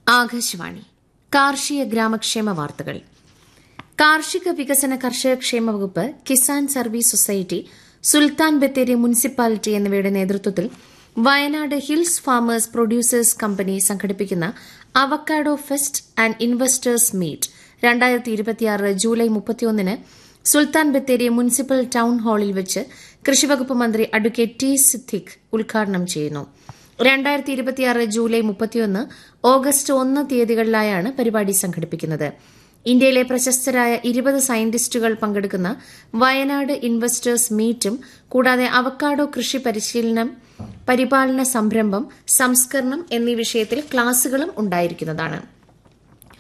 ആകാശവാണി കാർഷിക ഗ്രാമക്ഷേമ വാർത്തകൾ കാർഷിക വികസന കർഷക ക്ഷേമ വകുപ്പ് Kisan service society Sultan Bathery municipality എന്നിവയുടെ നേതൃത്വത്തിൽ Wayanad hills farmers producers company സംഘടിപ്പിക്കുന്ന avocado fest and investors meet രണ്ടായിരത്തി ഇരുപത്തിയാറ് ജൂലൈ മുപ്പത്തിയൊന്നിന് സുൽത്താൻ ബത്തേരി മുനിസിപ്പൽ ടൌൺ ഹാളിൽ വെച്ച് കൃഷിവകുപ്പ് മന്ത്രി അഡ്വക്കേറ്റ് ടി സിദ്ദിഖ് ഉദ്ഘാടനം ചെയ്യുന്നു രണ്ടായിരത്തി ഇരുപത്തിയാറ് ജൂലൈ മുപ്പത്തിയൊന്ന് ഓഗസ്റ്റ് ഒന്ന് തീയതികളിലായാണ് പരിപാടി സംഘടിപ്പിക്കുന്നത് ഇന്ത്യയിലെ പ്രശസ്തരായ ഇരുപത് സയന്റിസ്റ്റുകൾ പങ്കെടുക്കുന്ന വയനാട് ഇൻവെസ്റ്റേഴ്സ് മീറ്റും കൂടാതെ അവക്കാഡോ കൃഷി പരിശീലനം പരിപാലന സംരംഭം സംസ്കരണം എന്നീ വിഷയത്തിൽ ക്ലാസുകളും ഉണ്ടായിരിക്കുന്നതാണ്